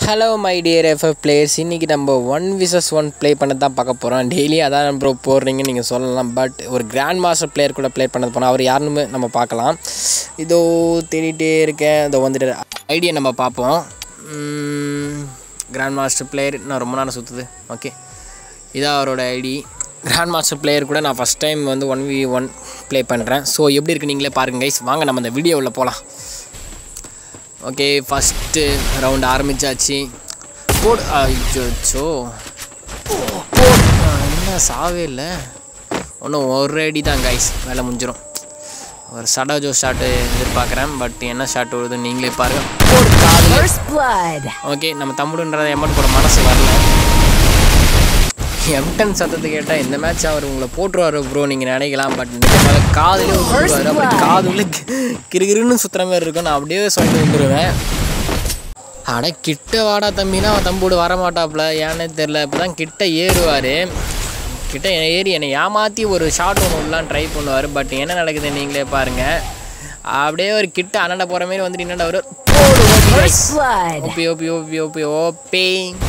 Hello my dear FF players இன்றைக்கி நம்ம one versus one play பண்ண தான் பார்க்க போகிறோம் டெய்லி அதான் ப்ரோ போடுறீங்கன்னு நீங்கள் சொல்லலாம் பட் ஒரு கிராண்ட் மாஸ்டர் பிளேயர் கூட ப்ளே பண்ணது போனால் அவர் யாருன்னு நம்ம பார்க்கலாம் இதோ தேடிட்டே இருக்கேன் இதோ வந்துட்டு ஐடியா நம்ம பார்ப்போம் கிராண்ட் மாஸ்டர் பிளேயர் நான் ரொம்ப நேரம் சுற்றுது ஓகே இதான் அவரோட ஐடி கிராண்ட் மாஸ்டர் பிளேயர் கூட நான் ஃபஸ்ட் டைம் வந்து ஒன் வி ஒன் ப்ளே பண்ணுறேன் ஸோ எப்படி இருக்கு நீங்களே பாருங்கள் கைஸ் வாங்க நம்ம இந்த வீடியோவில் போகலாம் ஓகே ஃபஸ்ட்டு ரவுண்ட் ஆரம்பிச்சாச்சு போடு அச்சோ என்ன சாவே இல்லை ஒன்றும் ஒரு அடி தான் கைஸ் வேலை முடிஞ்சிடும் ஒரு சடாஜோ ஷாட்டு எதிர்பார்க்குறேன் பட் என்ன ஷாட் வருதுன்னு நீங்களே பாருங்கள் போடு காதுல. First blood. ஓகே நம்ம தம்பிடுன்றத எமன் கூட மனசு வரல எம்டன் சத்தத்தை கேட்டால் இந்த மேட்ச் அவர் உங்களை போட்டுருவாரு ப்ரோ நீங்கள் நினைக்கலாம் பட் நிஜமாக காதுலேயே விட்டுருவாரு அப்படி காதுல கிருகிருன்னு சுற்றுற மாதிரி இருக்கும் நான் அப்படியே சொல்லி வந்துடுவேன் அட கிட்ட வாடா தம்பினா அவன் தம்பியோடு வரமாட்டாப்புல ஏன்னே தெரில இப்போ தான் கிட்ட ஏறுவார் கிட்ட ஏறி என்னை ஏமாற்றி ஒரு ஷார்ட் ஒன்று விடலாம் ட்ரை பண்ணுவார் பட் என்ன நடக்குது நீங்களே பாருங்கள் அப்படியே ஒரு கிட்ட அண்ணாண்ட போகிற மாதிரி வந்துட்டு என்னடா ஒரு போடு OP guys. First blood. OP OP OP OP OP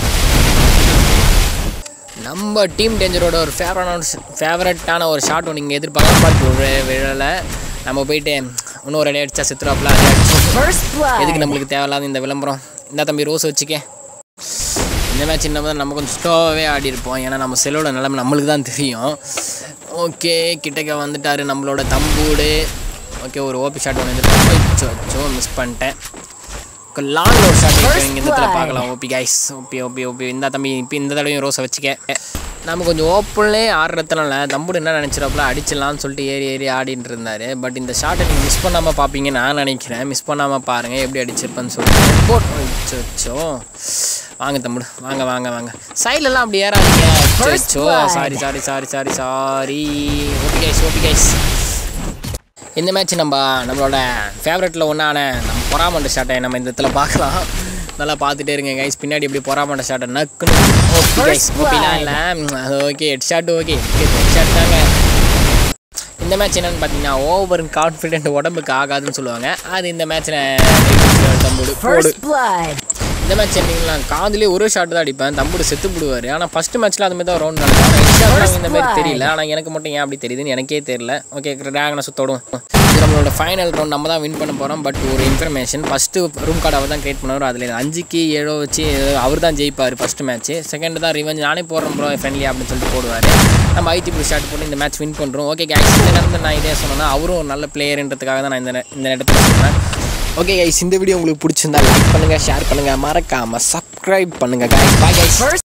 நம்ம டீம் டேஞ்சரோட ஒரு ஃபேவரட்டான ஃபேவரட்டான ஒரு ஷாட் ஒன்று இங்கே எதிர்பார்க்கலாம் பட் ஒரு விழலை நம்ம போயிட்டு இன்னொரு அடி அடிச்சா செத்துருவாப்பில் அதே அடிச்சோம் First எதுக்கு blood. நம்மளுக்கு தேவையில்லாத இந்த விளம்பரம் இந்த தம்பி ரோஸ் வச்சுக்க இந்த மேட்ச் இன்னும் தான் நம்ம கொஞ்சம் ஸ்லோவாகவே ஆடி இருப்போம் ஏன்னா நம்ம செல்லோட நிலைமை நம்மளுக்கு தான் தெரியும் ஓகே கிட்டக்க வந்துட்டாரு நம்மளோட தம்பூடு ஓகே ஒரு ஓபி ஷாட் ஒன்று எதிர்பார்த்தோம் மிஸ் பண்ணிட்டேன் லாங் ஒரு ஷாட் First இங்கே இந்த இடத்துல blood. பார்க்கலாம் OP guys OP OP OP இந்த தம்பி இப்போ இந்த தடவையும் ரோஸை வச்சுக்க நம்ம கொஞ்சம் ஓப்பன்லேயே ஆடுறதுனால தம்புடு என்ன நினச்சிடாப்புல அடிச்சிடலாம்னு சொல்லிட்டு ஏறி ஏறி ஆடிட்டு இருந்தார் பட் இந்த ஷாட்டை நீங்கள் மிஸ் பண்ணாமல் பார்ப்பீங்க நான் நினைக்கிறேன் மிஸ் பண்ணாமல் பாருங்கள் எப்படி அடிச்சிருப்பேன்னு சொல்லிட்டு போட் அச்சோ வாங்க தம்புடு வாங்க வாங்க வாங்க சைட்லலாம் அப்படி ஏறாதீங்க First அச்சோ blood. Sorry sorry sorry sorry sorry OP guys OP guys இந்த மேட்ச் நம்ம நம்மளோட ஃபேவரட்டில் ஒன்றான நம்ம பொறாமண்ட ஷாட்டை நம்ம இந்த இடத்துல பார்க்கலாம் நல்லா பார்த்துட்டே இருங்க கைஸ் பின்னாடி எப்படி பொறாமண்ட ஷாட்டை நக்குன்னு ஓகே கைஸ் First ஓகேலாம் இல்லை அது okay head shot okay head shot தாங்க இந்த மேட்ச் என்னன்னு பார்த்தீங்கன்னா ஓவர் கான்ஃபிடென்ட் உடம்புக்கு ஆகாதுன்னு சொல்லுவாங்க அது இந்த மேட்ச்சில் தம்புடு போடு First blood. இந்த மேட்ச் என்னீங்களா காதுலேயே ஒரு ஷாட் தான் அடிப்பேன் தம்புடு செத்து போடுவார் ஆனால் ஃபஸ்ட்டு மேட்ச்சில் அது மாதிரி தான் ரவுண்ட் நடக்கும் ஹெட் ஷாட் இந்த மாதிரி தெரியல ஆனால் எனக்கு மட்டும் ஏன் அப்படி தெரியுதுன்னு எனக்கே தெரியல ஓகே ட்ராகனை சுத்தோடும் இது நம்மளோட ஃபைனல் ரவுண்ட் நம்ம தான் வின் பண்ண போகிறோம் பட் ஒரு இன்ஃபர்மேஷன் ஃபஸ்ட்டு ரூம் கார்டு அவர் தான் கிரியேட் பண்ணுவார் அதில் அஞ்சுக்கு ஏழோ வச்சு அவர் தான் ஜெயிப்பார் ஃபஸ்ட்டு மேட்ச்சு செகண்ட் தான் ரிவெஞ்ச் நானே போடுறேன் ப்ரோ ஃப்ரெண்ட்லி அப்படின்னு சொல்லிட்டு போடுவார் நம்ம ஐடி ப்ளூ ஷாட் போட்டு இந்த மேட்ச் வின் பண்ணுறோம் ஓகே கேஸ் இந்த நேரத்தில் நான் இதே சொன்னேன்னா அவரும் ஒரு நல்ல பிளேயர்ன்றதுக்காக தான் நான் இந்த நே- இந்த இடத்துல சொல்கிறேன் ஓகே கைஸ் இந்த வீடியோ உங்களுக்கு பிடிச்சிருந்தா லைக் பண்ணுங்கள் ஷேர் பண்ணுங்கள் மறக்காமல் சப்ஸ்கிரைப் பண்ணுங்கள் கைஸ் பாய் கைஸ் First